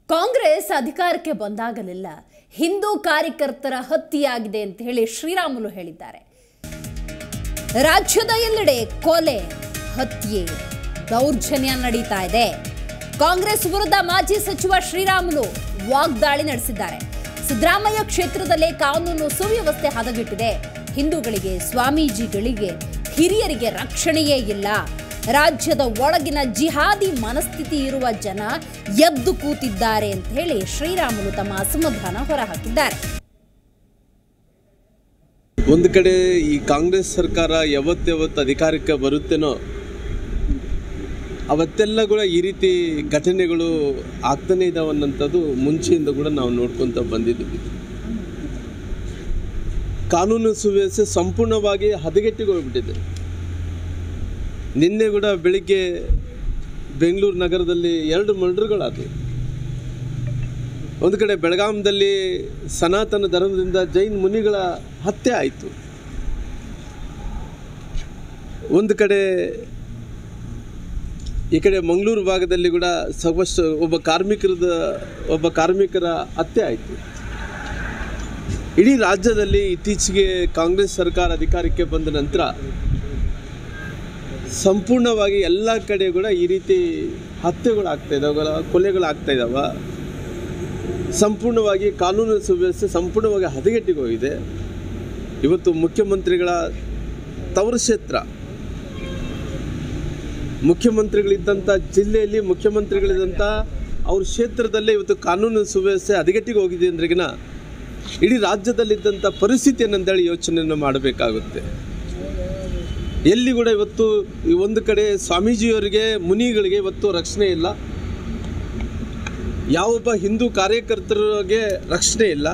ಕಾಂಗ್ರೆಸ್ ಅಧಿಕಾರಕ್ಕೆ ಬಂದಾಗಲೆಲ್ಲ ಹಿಂದೂ ಕಾರ್ಯಕರ್ತರ ಹತ್ಯೆಯಾಗಿದೆ ಅಂತ ಹೇಳಿ ಶ್ರೀರಾಮುಲು ಹೇಳಿದ್ದಾರೆ ರಾಜ್ಯದ ಎಲ್ಲೆಡೆ ಕೊಲೆ ಹತ್ಯೆ ದೌರ್ಜನ್ಯ ನಡೀತಾ ಇದೆ ಕಾಂಗ್ರೆಸ್ ವಿರುದ್ಧ ಮಾಜಿ ಸಚಿವ ಶ್ರೀರಾಮುಲು ವಾಗ್ದಾಳಿ ನಡೆಸಿದ್ದಾರೆ ಸಿದ್ದರಾಮಯ್ಯ ಕ್ಷೇತ್ರದಲ್ಲೇ ಕಾನೂನು ಸುವ್ಯವಸ್ಥೆ ಹದಗೆಟ್ಟಿದೆ ಹಿಂದೂಗಳಿಗೆ ಸ್ವಾಮೀಜಿಗಳಿಗೆ ಹಿರಿಯರಿಗೆ ರಕ್ಷಣೆಯೇ ಇಲ್ಲ ರಾಜ್ಯದ ಒಳಗಿನ ಜಿಹಾದಿ ಮನಸ್ಥಿತಿ ಇರುವ ಜನ ಎದ್ದು ಕೂತಿದ್ದಾರೆ ಅಂತ ಹೇಳಿ ಶ್ರೀರಾಮುಲು ತಮ್ಮ ಅಸಮಾಧಾನ ಹೊರಹಾಕಿದ್ದಾರೆ ಒಂದು ಕಡೆ ಈ ಕಾಂಗ್ರೆಸ್ ಸರ್ಕಾರ ಯಾವತ್ತಾವತ್ತು ಅಧಿಕಾರಕ್ಕೆ ಬರುತ್ತೇನೋ ಅವತ್ತೆಲ್ಲ ಕೂಡ ಈ ರೀತಿ ಘಟನೆಗಳು ಆಗ್ತಾನೆ ಇದಾವನ್ನಂಥದ್ದು ಮುಂಚೆಯಿಂದ ಕೂಡ ನಾವು ನೋಡ್ಕೊತ ಬಂದಿದ್ದೀವಿ ಕಾನೂನು ಸುವ್ಯವಸ್ಥೆ ಸಂಪೂರ್ಣವಾಗಿ ಹದಗೆಟ್ಟಿಗೆ ಹೋಗ್ಬಿಟ್ಟಿದೆ ನಿನ್ನೆ ಕೂಡ ಬೆಳಿಗ್ಗೆ ಬೆಂಗಳೂರು ನಗರದಲ್ಲಿ ಎರಡು ಮರ್ಡರ್ಗಳಾದವು ಒಂದು ಕಡೆ ಬೆಳಗಾಂದಲ್ಲಿ ಸನಾತನ ಧರ್ಮದಿಂದ ಜೈನ್ ಮುನಿಗಳ ಹತ್ಯೆ ಆಯಿತು ಒಂದು ಕಡೆ ಈ ಕಡೆ ಮಂಗಳೂರು ಭಾಗದಲ್ಲಿ ಕೂಡ ಸವಸ್ ಒಬ್ಬ ಕಾರ್ಮಿಕರದ ಒಬ್ಬ ಕಾರ್ಮಿಕರ ಹತ್ಯೆ ಆಯಿತು ಇಡೀ ರಾಜ್ಯದಲ್ಲಿ ಇತ್ತೀಚೆಗೆ ಕಾಂಗ್ರೆಸ್ ಸರ್ಕಾರ ಅಧಿಕಾರಕ್ಕೆ ಬಂದ ನಂತರ ಸಂಪೂರ್ಣವಾಗಿ ಎಲ್ಲ ಕಡೆ ಕೂಡ ಈ ರೀತಿ ಹತ್ಯೆಗಳು ಆಗ್ತಾ ಇದಾವಲ್ಲ ಕೊಲೆಗಳು ಆಗ್ತಾ ಇದ್ದಾವ ಸಂಪೂರ್ಣವಾಗಿ ಕಾನೂನು ಸುವ್ಯವಸ್ಥೆ ಸಂಪೂರ್ಣವಾಗಿ ಹದಗೆಟ್ಟಿಗೆ ಹೋಗಿದೆ ಇವತ್ತು ಮುಖ್ಯಮಂತ್ರಿಗಳ ತವರು ಕ್ಷೇತ್ರ ಮುಖ್ಯಮಂತ್ರಿಗಳಿದ್ದಂಥ ಜಿಲ್ಲೆಯಲ್ಲಿ ಮುಖ್ಯಮಂತ್ರಿಗಳಿದ್ದಂಥ ಅವ್ರ ಕ್ಷೇತ್ರದಲ್ಲೇ ಇವತ್ತು ಕಾನೂನು ಸುವ್ಯವಸ್ಥೆ ಹದಗೆಟ್ಟಿಗೆ ಹೋಗಿದೆ ಅಂದ್ರೆಗಿನ ಇಡೀ ರಾಜ್ಯದಲ್ಲಿದ್ದಂಥ ಪರಿಸ್ಥಿತಿಯನ್ನು ಅಂತೇಳಿ ಯೋಚನೆಯನ್ನು ಮಾಡಬೇಕಾಗುತ್ತೆ ಎಲ್ಲಿ ಕೂಡ ಇವತ್ತು ಈ ಒಂದು ಕಡೆ ಸ್ವಾಮೀಜಿಯವರಿಗೆ ಮುನಿಗಳಿಗೆ ಇವತ್ತು ರಕ್ಷಣೆ ಇಲ್ಲ ಯಾವೊಬ್ಬ ಹಿಂದೂ ಕಾರ್ಯಕರ್ತರಿಗೆ ರಕ್ಷಣೆ ಇಲ್ಲ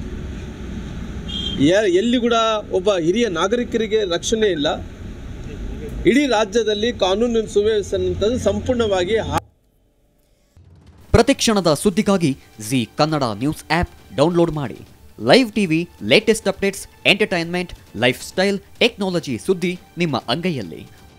ಯ- ಎಲ್ಲಿ ಕೂಡ ಒಬ್ಬ ಹಿರಿಯ ನಾಗರಿಕರಿಗೆ ರಕ್ಷಣೆ ಇಲ್ಲ ಇಡೀ ರಾಜ್ಯದಲ್ಲಿ ಕಾನೂನು ಸುವ್ಯವಸ್ಥೆ ಅನ್ನೋಂಥದ್ದು ಸಂಪೂರ್ಣವಾಗಿ ಹಾ- ಪ್ರತಿಕ್ಷಣದ ಸುದ್ದಿಗಾಗಿ Zee Kannada news app download ಮಾಡಿ live TV latest updates entertainment lifestyle technology ಸುದ್ದಿ ನಿಮ್ಮ ಅಂಗೈಯಲ್ಲಿ